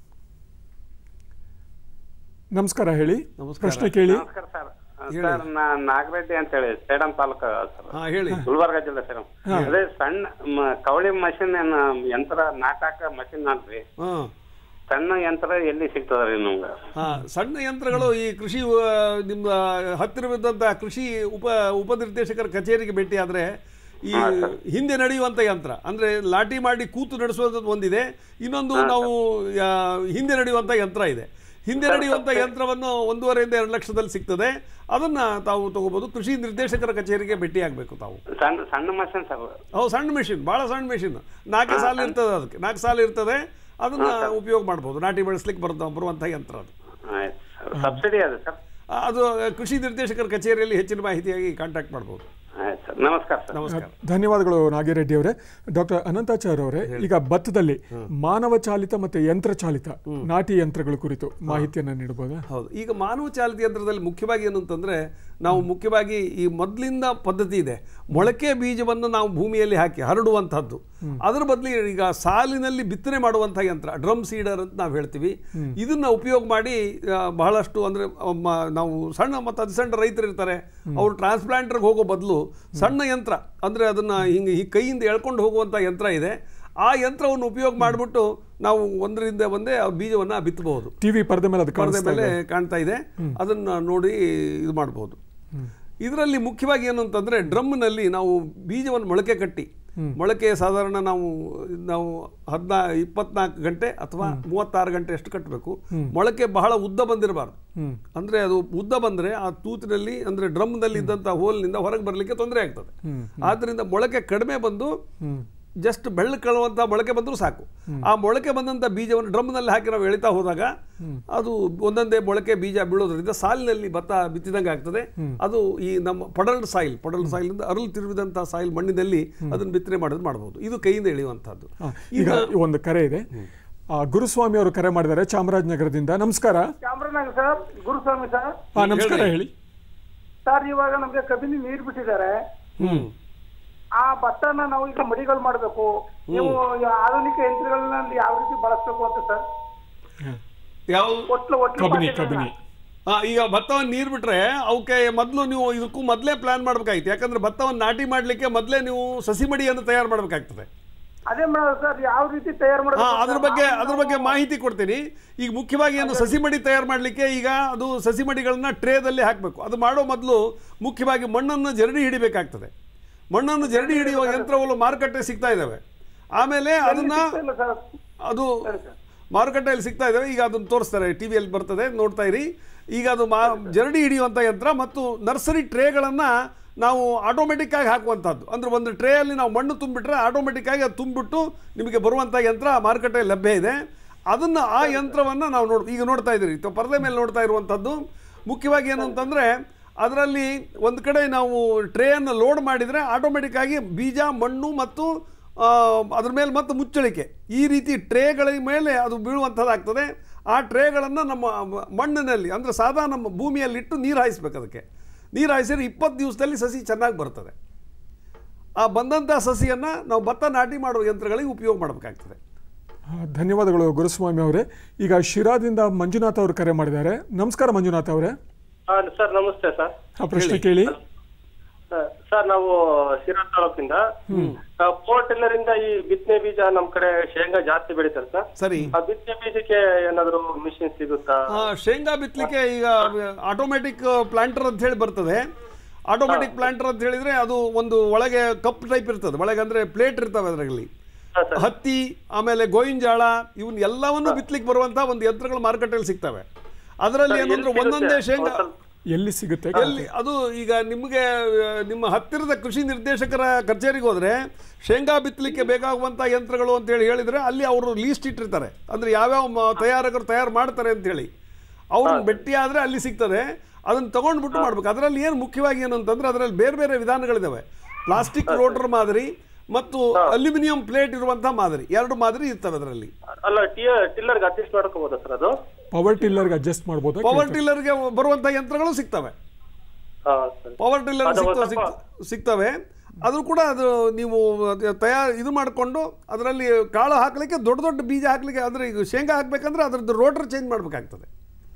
ನಮಸ್ಕಾರ ಹೇಳಿ ನಮಸ್ಕಾರ. ಪ್ರಶ್ನೆ ಕೇಳಿ ನಮಸ್ಕಾರ ಸರ್ ಸರ್ ನಾ- ನಾಗರೆಡ್ಡಿ ಅಂತ ಹೇಳಿ ಸೇಡಂ ತಾಲೂಕು ಸರ್ ಹಾ ಹೇಳಿ ಗುಲ್ಬರ್ಗ ಜಿಲ್ಲೆ ಸರ್ ಅದೇ ಸಣ್ಣ ಮ- ಕವಳಿ ಮಷಿನ್ ಯಂತ್ರ ನಾಟಾಕ ಮಷಿನ್ ಅಲ್ರಿ ಹಾ ಸಣ್ಣ ಯಂತ್ರ ಎಲ್ಲಿ ಸಿಗ್ತದ್ರಿ ನಮ್ಗೆ ಹಾ ಸಣ್ಣ ಯಂತ್ರಗಳು ಈ ಕೃಷಿ ಆ, ನಿಮ್ಮ ಹತ್ತಿರವಿದ್ದಂಥ ಕೃಷಿ ಉಪ ಉಪನಿರ್ದೇಶಕರ ಕಚೇರಿಗೆ ಭೇಟಿ ಆದರೆ ಈ ಹಿಂದೆ ನಡೆಯುವಂಥ ಯಂತ್ರ ಅಂದರೆ ಲಾಟಿ ಮಾಡಿ ಕೂತು ನಡೆಸುವಂಥದ್ದು ಒಂದಿದೆ ಇನ್ನೊಂದು ನಾವು ಆ, ಹಿಂದೆ ನಡೆಯುವಂಥ ಯಂತ್ರ ಇದೆ ಹಿಂದೆ ನಡೆಯುವಂಥ ಯಂತ್ರವನ್ನು ಒಂದೂವರೆಯಿಂದ ಎರಡು ಲಕ್ಷದಲ್ಲಿ ಸಿಗ್ತದೆ ಅದನ್ನು ತಾವು ತಗೋಬೋದು ಕೃಷಿ ನಿರ್ದೇಶಕರ ಕಚೇರಿಗೆ ಭೇಟಿ ಆಗಬೇಕು ತಾವು ಸಣ್ಣ ಸಣ್ಣ ಮಷಿನ್ ಸರ್ ಅವು ಸಣ್ಣ ಮೆಷಿನ್ ಭಾಳ ಸಣ್ಣ ಮೆಷಿನ್ ನಾಲ್ಕು ಸಾಲು ಇರ್ತದೆ ಅದಕ್ಕೆ ನಾಲ್ಕು ಸಾಲು ಇರ್ತದೆ ಅದನ್ನು ಉಪಯೋಗ ಮಾಡ್ಬೋದು ನಾಟಿ ಬೆಳೆಸ್ಲಿಕ್ಕೆ ಬರುತ್ತ ಬರುವಂಥ ಯಂತ್ರ ಅದು ಆಯ್ತು ಸರ್ ಸಬ್ಸಿಡಿ ಅದು ಸರ್ ಆ, ಅದು ಕೃಷಿ ನಿರ್ದೇಶಕರ ಕಚೇರಿಯಲ್ಲಿ ಹೆಚ್ಚಿನ ಮಾಹಿತಿಯಾಗಿ ಕಾಂಟ್ಯಾಕ್ಟ್ ಮಾಡ್ಬೋದು ಆಯ್ತು ಸರ್ ನಮಸ್ಕಾರ ಸರ್ ನಮಸ್ಕಾರ ಧನ್ಯವಾದಗಳು ನಾಗಿರೆಡ್ಡಿ ಅವರೇ ಡಾಕ್ಟರ್ ಅನಂತಾಚಾರ್ಯ ಅವರೇ ಈಗ ಭತ್ತದಲ್ಲಿ ಮಾನವ ಚಾಲಿತ ಮತ್ತೆ ಯಂತ್ರ ಚಾಲಿತ ನಾಟಿ ಯಂತ್ರಗಳ ಕುರಿತು ಮಾಹಿತಿಯನ್ನ ನೀಡಬಹುದಾ ಹೌದು ಈಗ ಮಾನವ ಚಾಲಿತ ಯಂತ್ರದಲ್ಲಿ ಮುಖ್ಯವಾಗಿ ಏನು ಅಂತಂದರೆ ನಾವು ಮುಖ್ಯವಾಗಿ ಈ ಮೊದಲಿಂದ ಪದ್ಧತಿ ಇದೆ ಮೊಳಕೆ ಬೀಜವನ್ನು ನಾವು ಭೂಮಿಯಲ್ಲಿ ಹಾಕಿ ಹರಡುವಂಥದ್ದು ಅದರ ಬದಲಿ ಈಗ ಸಾಲಿನಲ್ಲಿ ಬಿತ್ತನೆ ಮಾಡುವಂಥ ಯಂತ್ರ ಡ್ರಮ್ ಸೀಡರ್ ಅಂತ ನಾವು ಹೇಳ್ತೀವಿ ಇದನ್ನ ಉಪಯೋಗ ಮಾಡಿ ಆ, ಬಹಳಷ್ಟು ಅಂದರೆ ನಾವು ಸಣ್ಣ ಮತ್ತು ಅತಿ ಸಣ್ಣ ರೈತರು ಇರ್ತಾರೆ ಅವರು ಟ್ರಾನ್ಸ್ಪ್ಲಾಂಟರ್ಗೆ ಹೋಗೋ ಬದಲು ಸಣ್ಣ ಯಂತ್ರ ಅಂದರೆ ಅದನ್ನು ಹಿಂಗೆ ಈ ಕೈಯಿಂದ ಎಳ್ಕೊಂಡು ಹೋಗುವಂಥ ಯಂತ್ರ ಇದೆ ಆ ಯಂತ್ರವನ್ನು ಉಪಯೋಗ ಮಾಡಿಬಿಟ್ಟು ನಾವು ಒಂದರಿಂದ ಒಂದೇ ಆ ಬೀಜವನ್ನು ಬಿತ್ತಬಹುದು ಟಿವಿ ಪರದೆ ಮೇಲೆ ಅದು ಪರದೆ ಕಾಣಿಸ್ತಾ ಮೇಲೆ ಇದೆ ಕಾಣ್ತಾ ಇದೆ ಅದನ್ನ ನೋಡಿ ಇದು ಮಾಡ್ಬೋದು ಇದರಲ್ಲಿ ಮುಖ್ಯವಾಗಿ ಏನು ಅಂತಂದ್ರೆ ಡ್ರಮ್ನಲ್ಲಿ ನಾವು ಬೀಜವನ್ನು ಮೊಳಕೆ ಕಟ್ಟಿ ಮೊಳಕೆ ಸಾಧಾರಣ ನಾವು ನಾವು ಹದಿನಾ ಇಪ್ಪತ್ನಾಲ್ಕು ಗಂಟೆ ಅಥವಾ ಮೂವತ್ತಾರು ಗಂಟೆ ಅಷ್ಟು ಕಟ್ಟಬೇಕು ಮೊಳಕೆ ಬಹಳ ಉದ್ದ ಬಂದಿರಬಾರ್ದು ಅಂದ್ರೆ ಅದು ಉದ್ದ ಬಂದ್ರೆ ಆ ತೂತಿನಲ್ಲಿ ಅಂದ್ರೆ ಡ್ರಮ್ನಲ್ಲಿ ಇದ್ದಂಥ ಹೋಲ್ನಿಂದ ಹೊರಗೆ ಬರಲಿಕ್ಕೆ ತೊಂದರೆ ಆಗ್ತದೆ ಆದ್ರಿಂದ ಮೊಳಕೆ ಕಡಿಮೆ ಬಂದು ಜಸ್ಟ್ ಬೆಳ್ಳು ಕಳುವಂಥ ಮೊಳಕೆ ಬಂದರೂ ಸಾಕು ಆ ಮೊಳಕೆ ಬಂದಂಥ ಬೀಜವನ್ನು ಡ್ರಮ್ನಲ್ಲಿ ಹಾಕಿ ನಾವು ಎಳಿತಾ ಹೋದಾಗ ಅದು ಒಂದೊಂದೇ ಮೊಳಕೆ ಬೀಜ ಬೀಳೋದ್ರಿಂದ ಸಾಲಿನಲ್ಲಿ ಭತ್ತ ಬಿತ್ತಿದಂಗೆ ಆಗ್ತದೆ ಅದು ಈ ನಮ್ಮ ಪಡಲ್ಡ್ ಸಾಯಿಲ್ ಪಡಲ್ಡ್ ಸಾಯಿಲ್ ಅರಳು ತಿರುವಿದಂಥ ಸಾಯಿಲ್ ಮಣ್ಣಿನಲ್ಲಿ ಅದನ್ನು ಬಿತ್ತನೆ ಮಾಡೋದು ಮಾಡಬಹುದು ಇದು ಕೈಯಿಂದ ಎಳೆಯುವಂಥದ್ದು ಹಾ, ಈಗ ಒಂದು ಕರೆ ಇದೆ ಆ, ಗುರುಸ್ವಾಮಿ ಅವರು ಕರೆ ಮಾಡಿದ್ದಾರೆ ಚಾಮರಾಜನಗರದಿಂದ ನಮಸ್ಕಾರ ಚಾಮರಾಜನಗರ ಸರ್ ಗುರುಸ್ವಾಮಿ ಸರ್ ಹಾ ನಮಸ್ಕಾರ ಹೇಳಿ ಸರ್ ಇವಾಗ ನಮ್ಗೆ ಕಬಿನಿ ನೀರ್ ಬಿಟ್ಟಿದ್ದಾರೆ ಆ ಭತ್ತನ ನಾವು ಈಗ ಮಡಿಗಳು ಮಾಡಬೇಕು ನೀವು ಈ ಆಧುನಿಕ ಯಂತ್ರಗಳನ್ನ ಯಾವ ರೀತಿ ಬಳಸಬೇಕು ಅಂತ ಸರ್ ಯಾವ ಒಟ್ಲು ಒಟ್ಲು ಕಬಿನಿ ಪಾತ್ರೆಗಳನ್ನ. ಕಬಿನಿ ಆ, ಈಗ ಭತ್ತವನ್ನು ನೀರು ಬಿಟ್ರೆ ಅವಕ್ಕೆ ಮೊದಲು ನೀವು ಇದಕ್ಕೂ ಮೊದಲೇ ಪ್ಲಾನ್ ಮಾಡ್ಬೇಕಾಯ್ತು ಯಾಕಂದ್ರೆ ಭತ್ತವನ್ನು ನಾಟಿ ಮಾಡಲಿಕ್ಕೆ ಮೊದಲೇ ನೀವು ಸಸಿ ಮಡಿಯನ್ನು ತಯಾರು ಮಾಡಬೇಕಾಗ್ತದೆ ಅದೇ ಮೇಡಮ್ ಸರ್ ಯಾವ ರೀತಿ ತಯಾರು ಹಾ ಮಾಡಬೇಕು ಅದ್ರ ಬಗ್ಗೆ ಅದ್ರ ಬಗ್ಗೆ ಮಾಹಿತಿ ಕೊಡ್ತೀನಿ ಈಗ ಮುಖ್ಯವಾಗಿ ಏನು ಸಸಿ ಮಡಿ ತಯಾರು ಮಾಡಲಿಕ್ಕೆ ಈಗ ಅದು ಸಸಿ ಮಡಿಗಳನ್ನ ಟ್ರೇದಲ್ಲಿ ಹಾಕಬೇಕು ಅದು ಮಾಡೋ ಮೊದಲು ಮುಖ್ಯವಾಗಿ ಮಣ್ಣನ್ನು ಜರಡಿ ಹಿಡಿಬೇಕಾಗ್ತದೆ ಮಣ್ಣನ್ನು ಜರಡಿ ಹಿಡಿಯುವ ಯಂತ್ರಗಳು ಮಾರುಕಟ್ಟೆ ಸಿಗ್ತಾ ಇದ್ದಾವೆ ಆಮೇಲೆ ಅದನ್ನ ಇಲ್ಲ ಸರ್ ಅದು ಮಾರುಕಟ್ಟೆಯಲ್ಲಿ ಸಿಗ್ತಾ ಇದ್ದಾವೆ ಈಗ ಅದನ್ನು ತೋರಿಸ್ತಾರೆ ಟಿ ವಿಯಲ್ಲಿ ಬರ್ತದೆ ನೋಡ್ತಾ ಇರಿ ಈಗ ಅದು ಮಾ ಜರಡಿ ಹಿಡಿಯುವಂಥ ಯಂತ್ರ ಮತ್ತು ನರ್ಸರಿ ಟ್ರೇಗಳನ್ನು ನಾವು ಆಟೋಮೆಟಿಕ್ ಆಗಿ ಹಾಕುವಂಥದ್ದು ಅಂದರೆ ಒಂದು ಟ್ರೇಯಲ್ಲಿ ನಾವು ಮಣ್ಣು ತುಂಬಿಟ್ರೆ ಆಟೋಮೆಟಿಕ್ ಆಗಿ ಅದು ತುಂಬಿಟ್ಟು ನಿಮಗೆ ಬರುವಂಥ ಯಂತ್ರ ಮಾರುಕಟ್ಟೆಯಲ್ಲಿ ಲಭ್ಯ ಇದೆ ಅದನ್ನು ಆ ಯಂತ್ರವನ್ನು ನಾವು ನೋಡ್ ಈಗ ನೋಡ್ತಾ ಇದ್ದೀರಿ ತ- ಪರದೆ ಮೇಲೆ ನೋಡ್ತಾ ಇರುವಂಥದ್ದು ಮುಖ್ಯವಾಗಿ ಏನು ಅಂತಂದರೆ ಅದರಲ್ಲಿ ಒಂದು ಕಡೆ ನಾವು ಟ್ರೇಯನ್ನು ಲೋಡ್ ಮಾಡಿದರೆ ಆಟೋಮೆಟಿಕ್ ಆಗಿ ಬೀಜ ಮಣ್ಣು ಮತ್ತು ಆ, ಅದ್ರ ಮೇಲೆ ಮತ್ತೆ ಮುಚ್ಚಳಿಕೆ ಈ ರೀತಿ ಟ್ರೇಗಳ ಮೇಲೆ ಅದು ಬೀಳುವಂಥದ್ದಾಗ್ತದೆ ಆ ಟ್ರೇಗಳನ್ನು ನಮ್ಮ ಮ- ಮಣ್ಣಿನಲ್ಲಿ ಅಂದರೆ ಸಾದಾ ನಮ್ಮ ಭೂಮಿಯಲ್ಲಿಟ್ಟು ನೀರು ಹಾಯಿಸ್ಬೇಕು ಅದಕ್ಕೆ ನೀರು ಹಾಯಿಸಿದ್ರೆ ಇಪ್ಪತ್ತು ದಿವಸದಲ್ಲಿ ಸಸಿ ಚೆನ್ನಾಗಿ ಬರ್ತದೆ ಆ ಬಂದಂಥ ಸಸಿಯನ್ನು ನಾವು ಭತ್ತ ನಾಟಿ ಮಾಡುವ ಯಂತ್ರಗಳಿಗೆ ಉಪಯೋಗ ಮಾಡಬೇಕಾಗ್ತದೆ ಆ, ಧನ್ಯವಾದಗಳು ಗುರುಸ್ವಾಮಿ ಅವರೇ ಈಗ ಶಿರಾದಿಂದ ಮಂಜುನಾಥ್ ಅವರು ಕರೆ ಮಾಡಿದ್ದಾರೆ ನಮಸ್ಕಾರ ಮಂಜುನಾಥ್ ಅವರೇ ಸರ್ ನಮಸ್ತೆ ಸರ್ ಆ ಪ್ರಶ್ನೆ ಕೇಳಿ ಸರ್ ನಾವು ಶಿರಾ ತಾಲೂಕಿಂದ ಫೋರ್ ಟಿಲ್ಲರ್ ಇಂದ ಈ ಬಿತ್ತನೆ ಬೀಜ ನಮ್ ಕಡೆ ಶೇಂಗಾ ಜಾಸ್ತಿ ಬೆಳಿತಾರೆ ಸರ್ ಸರಿ ಆ ಬಿತ್ತನೆ ಬೀಜಕ್ಕೆ ಏನಾದ್ರು ಮಿಷಿನ್ ಸಿಗುತ್ತಾ ಆ, ಶೇಂಗಾ ಬಿತ್ತಲಿಕ್ಕೆ ಈಗ ಆಟೋಮೆಟಿಕ್ ಪ್ಲಾಂಟರ್ ಅಂತ ಹೇಳಿ ಬರ್ತದೆ ಆಟೋಮೆಟಿಕ್ ಪ್ಲಾಂಟರ್ ಅಂತ ಹೇಳಿದ್ರೆ ಅದು ಒಂದು ಒಳಗೆ ಕಪ್ ಟೈಪ್ ಇರ್ತದೆ ಒಳಗೆ ಅಂದ್ರೆ ಪ್ಲೇಟ್ ಇರ್ತವೆ ಅದರಲ್ಲಿ ಹಾ, ಸರ್. ಹತ್ತಿ ಆಮೇಲೆ ಗೋವಿನ ಜಾಳ ಇವನ್ ಎಲ್ಲವನ್ನು ಬಿತ್ತಲಿಕ್ಕೆ ಬರುವಂತ ಒಂದು ಯಂತ್ರಗಳು ಮಾರುಕಟ್ಟೆಯಲ್ಲಿ ಸಿಗ್ತವೆ ಅದರಲ್ಲಿ ಸರ್, ಏನಂದ್ರೆ ಎಲ್ಲಿ ಒಂದೊಂದೇ ಸಿಗುತ್ತೆ? ಶೇಂಗಾ ಸ್ವಲ್ಪ- ಎಲ್ಲಿ ಸಿಗುತ್ತೆ ಎಲ್ಲಿ ಅದು ಈಗ ನಿಮಗೆ ಆ, ನಿಮ್ಮ ಹತ್ತಿರದ ಕೃಷಿ ನಿರ್ದೇಶಕರ ಕಚೇರಿಗೆ ಹೋದ್ರೆ ಶೇಂಗಾ ಬಿತ್ತಲಿಕ್ಕೆ ಬೇಕಾಗುವಂಥ ಯಂತ್ರಗಳು ಅಂತ ಹೇಳಿ ಹೇಳಿದ್ರೆ ಅಲ್ಲಿ ಅವರು ಲೀಸ್ಟ್ ಇಟ್ಟಿರ್ತಾರೆ ಅಂದ್ರೆ ಯಾವ್ಯಾವ ಮ- ತಯಾರಕರು ತಯಾರು ಮಾಡ್ತಾರೆ ಅಂತ ಹೇಳಿ ಅವ್ರನ್ನ ಭೇಟಿ ಆದ್ರೆ ಅಲ್ಲಿ ಸಿಗ್ತದೆ ಅದನ್ನ ತಗೊಂಡ್ಬಿಟ್ಟು ಮಾಡ್ಬೇಕು ಅದರಲ್ಲಿ ಏನು ಮುಖ್ಯವಾಗಿ ಏನು ಅಂತಂದ್ರೆ ಅದರಲ್ಲಿ ಬೇರೆ ಬೇರೆ ವಿಧಾನಗಳಿದಾವೆ ಪ್ಲಾಸ್ಟಿಕ್ ರೋಟರ್ ಮಾದರಿ ಮತ್ತು ಅಲ್ಯೂಮಿನಿಯಂ ಪ್ಲೇಟ್ ಇರುವಂತಹ ಮಾದರಿ ಎರಡು ಮಾದರಿ ಇರ್ತವೆ ಅದರಲ್ಲಿ ಅಲ್ಲ ಟಿಲ್ಲರ್ಗೆ ಅಡ್ಜಸ್ಟ್ ಮಾಡ್ಕೋಬೋದಾ ಸರ್ ಅದು ಪವರ್ ಟಿಲ್ಲರ್ಗೆ ಅಡ್ಜಸ್ಟ್ ಮಾಡ್ಬೋದಾ ಪವರ್ ಟಿಲ್ಲರ್ಗೆ ಬರುವಂತಹ ಯಂತ್ರಗಳು ಸಿಗ್ತವೆ ಹಾ ಸರ್ ಪವರ್ ಟಿಲ್ಲರ್ ಅದು ಸಿಗ್ತವೆ ಸ್ವಲ್ಪ- ಸಿಗ್- ಸಿಗ್ತವೆ ಅದು ಕೂಡ ಅದು ನೀವು ತಯಾರು ಇದು ಮಾಡಿಕೊಂಡು ಅದರಲ್ಲಿ ಕಾಳು ಹಾಕಲಿಕ್ಕೆ ದೊಡ್ಡ ದೊಡ್ಡ ಬೀಜ ಹಾಕಲಿಕ್ಕೆ ಅಂದರೆ ಈಗ ಶೇಂಗಾ ಹಾಕಬೇಕಂದ್ರೆ ಅದರದ್ದು ರೋಟರ್ ಚೇಂಜ್ ಮಾಡಬೇಕಾಗ್ತದೆ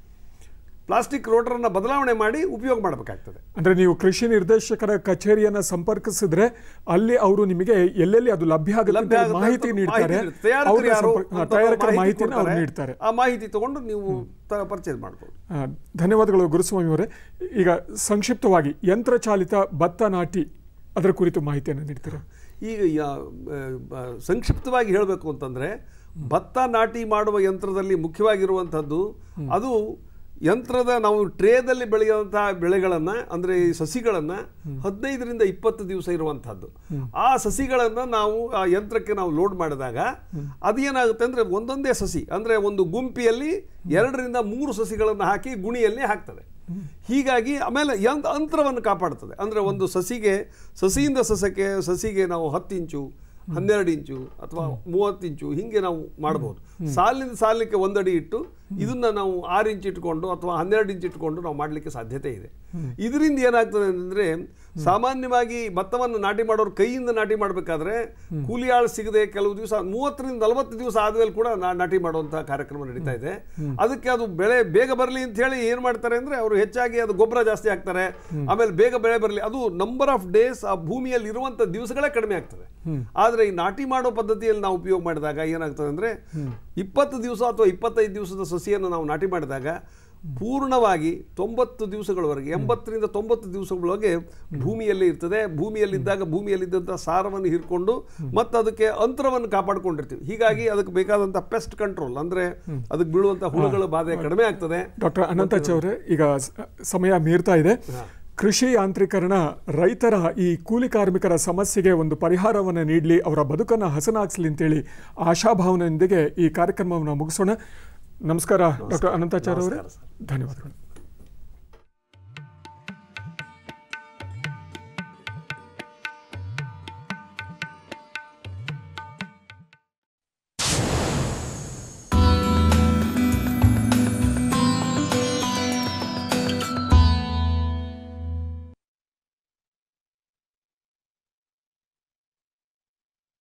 ಪ್ಲಾಸ್ಟಿಕ್ ರೋಟರನ್ನು ಬದಲಾವಣೆ ಮಾಡಿ ಉಪಯೋಗ ಮಾಡಬೇಕಾಗ್ತದೆ ಅಂದ್ರೆ ನೀವು ಕೃಷಿ ನಿರ್ದೇಶಕರ ಕಚೇರಿಯನ್ನ ಸಂಪರ್ಕಿಸಿದ್ರೆ ಅಲ್ಲಿ ಅವರು ನಿಮಗೆ ಎಲ್ಲೆಲ್ಲಿ ಅದು ಲಭ್ಯ ಆಗುತ್ತೆ ಅಂತ ಲಭ್ಯ ಆಗುತ್ತೆ ಮಾಹಿತಿ ಅಂತ ನೀಡ್ತಾರೆ ಮಾಹಿತಿ ನೀಡ್ತಾರೆ. ತಯಾರಕರು ಅವ್ರನ್ನ ಯಾರು ಸಂಪರ್ಕ- ಹಾ, ಅಂತ ತಯಾರಕರ ಮಾಹಿತಿ ಮಾಹಿತಿನ ಅವ್ರು ಕೊಡ್ತಾರೆ. ನೀಡ್ತಾರೆ ಆ ಮಾಹಿತಿ ತಗೊಂಡು ನೀವು ಪರ್ಚೇಸ್ ಮಾಡ್ಬೋದು ಆ, ಧನ್ಯವಾದಗಳು ಗುರುಸ್ವಾಮಿ ಅವರೇ ಈಗ ಸಂಕ್ಷಿಪ್ತವಾಗಿ ಯಂತ್ರಚಾಲಿತ ಭತ್ತ ನಾಟಿ ಅದರ ಕುರಿತು ಮಾಹಿತಿಯನ್ನು ನೀಡ್ತೀರಾ ಈಗ ಯಾ- ಆ, ಆ, ಸಂಕ್ಷಿಪ್ತವಾಗಿ ಹೇಳಬೇಕು ಅಂತಂದರೆ ಭತ್ತ ನಾಟಿ ಮಾಡುವ ಯಂತ್ರದಲ್ಲಿ ಮುಖ್ಯವಾಗಿರುವಂಥದ್ದು ಅದು ಯಂತ್ರದ ನಾವು ಟ್ರೇದಲ್ಲಿ ಬೆಳೆಯುವಂತಹ ಬೆಳೆಗಳನ್ನು ಅಂದರೆ ಈ ಸಸಿಗಳನ್ನು ಹದಿನೈದರಿಂದ ಇಪ್ಪತ್ತು ದಿವಸ ಇರುವಂಥದ್ದು ಆ ಸಸಿಗಳನ್ನು ನಾವು ಆ ಯಂತ್ರಕ್ಕೆ ನಾವು ಲೋಡ್ ಮಾಡಿದಾಗ ಅದೇನಾಗುತ್ತೆ ಅಂದರೆ ಒಂದೊಂದೇ ಸಸಿ ಅಂದರೆ ಒಂದು ಗುಂಪಿಯಲ್ಲಿ ಎರಡರಿಂದ ಮೂರು ಸಸಿಗಳನ್ನು ಹಾಕಿ ಗುಣಿಯಲ್ಲಿ ಹಾಕ್ತದೆ ಹೀಗಾಗಿ ಆಮೇಲೆ ಯಂತ್ ಅಂತರವನ್ನು ಕಾಪಾಡ್ತದೆ ಅಂದರೆ ಒಂದು ಸಸಿಗೆ ಸಸಿಯಿಂದ ಸಸ್ಯಕ್ಕೆ ಸಸಿಗೆ ನಾವು ಹತ್ತು ಇಂಚು ಹನ್ನೆರಡು ಇಂಚು ಅಥವಾ ಮೂವತ್ತು ಇಂಚು ಹಿಂಗೆ ನಾವು ಮಾಡ್ಬೋದು ಸಾಲಿನ ಸಾಲಿಗೆ ಒಂದಡಿ ಇಟ್ಟು ಇದನ್ನ ನಾವು ಆರು ಇಂಚ್ ಇಟ್ಕೊಂಡು ಅಥವಾ ಹನ್ನೆರಡು ಇಂಚ್ ಇಟ್ಕೊಂಡು ನಾವು ಮಾಡಲಿಕ್ಕೆ ಸಾಧ್ಯತೆ ಇದೆ ಇದರಿಂದ ಏನಾಗ್ತದೆ ಅಂತಂದ್ರೆ ಸಾಮಾನ್ಯವಾಗಿ ಭತ್ತವನ್ನು ನಾಟಿ ಮಾಡೋರು ಕೈಯಿಂದ ನಾಟಿ ಮಾಡಬೇಕಾದ್ರೆ ಕೂಲಿ ಆಳು ಸಿಗದೆ ಕೆಲವು ದಿವಸ ಮೂವತ್ತರಿಂದ ನಲವತ್ತು ದಿವಸ ಆದ್ಮೇಲೆ ಕೂಡ ನಾ- ನಾಟಿ ಮಾಡುವಂತಹ ಕಾರ್ಯಕ್ರಮ ನಡೀತಾ ಇದೆ ಅದಕ್ಕೆ ಅದು ಬೆಳೆ ಬೇಗ ಬರಲಿ ಅಂತ ಹೇಳಿ ಏನ್ ಮಾಡ್ತಾರೆ ಅಂದ್ರೆ ಅವರು ಹೆಚ್ಚಾಗಿ ಅದು ಗೊಬ್ಬರ ಜಾಸ್ತಿ ಹಾಕ್ತಾರೆ ಆಮೇಲೆ ಬೇಗ ಬೆಳೆ ಬರಲಿ ಅದು ನಂಬರ್ ಆಫ್ ಡೇಸ್ ಆ ಭೂಮಿಯಲ್ಲಿ ಇರುವಂತ ದಿವಸಗಳೇ ಕಡಿಮೆ ಆಗ್ತದೆ ಆದ್ರೆ ಈ ನಾಟಿ ಮಾಡೋ ಪದ್ಧತಿಯಲ್ಲಿ ನಾವು ಉಪಯೋಗ ಮಾಡಿದಾಗ ಏನಾಗ್ತದೆ ಅಂದ್ರೆ ಇಪ್ಪತ್ತು ದಿವಸ ಅಥವಾ ಇಪ್ಪತ್ತೈದು ದಿವಸದ ಸಸಿಯನ್ನು ನಾವು ನಾಟಿ ಮಾಡಿದಾಗ ಪೂರ್ಣವಾಗಿ ತೊಂಬತ್ತು ದಿವಸಗಳವರೆಗೆ ಎಂಬತ್ತರಿಂದ ತೊಂಬತ್ತು ದಿವಸಗಳೊಳಗೆ ಭೂಮಿಯಲ್ಲಿ ಇರ್ತದೆ ಭೂಮಿಯಲ್ಲಿದ್ದಾಗ ಭೂಮಿಯಲ್ಲಿದ್ದಂಥ ಸಾರವನ್ನು ಹೀರ್ಕೊಂಡು ಮತ್ತು ಅದಕ್ಕೆ ಅಂತರವನ್ನು ಕಾಪಾಡ್ಕೊಂಡಿರ್ತೀವಿ ಹೀಗಾಗಿ ಅದಕ್ಕೆ ಬೇಕಾದಂಥ ಪೆಸ್ಟ್ ಕಂಟ್ರೋಲ್ ಅಂದ್ರೆ ಅದಕ್ಕೆ ಬೀಳುವಂಥ ಹುಳುಗಳ ಬಾಧೆ ಕಡಿಮೆ ಆಗ್ತದೆ ಡಾಕ್ಟರ್ ಅನಂತಾಚ್ ಅವರೇ ಈಗ ಸ- ಸಮಯ ಮೀರ್ತಾ ಇದೆ ಕೃಷಿ ಯಾಂತ್ರೀಕರಣ ರೈತರ ಈ ಕೂಲಿ ಕಾರ್ಮಿಕರ ಸಮಸ್ಯೆಗೆ ಒಂದು ಪರಿಹಾರವನ್ನು ನೀಡಲಿ ಅವರ ಬದುಕನ್ನು ಹಸನಾಗಿಸಲಿ ಅಂತೇಳಿ ಆಶಾಭಾವನೆಯೊಂದಿಗೆ ಈ ಕಾರ್ಯಕ್ರಮವನ್ನು ಮುಗಿಸೋಣ ನಮಸ್ಕಾರ ಡಾಕ್ಟರ್ ಅನಂತಾಚಾರ್ಯ ಅವರೇ ಧನ್ಯವಾದಗಳು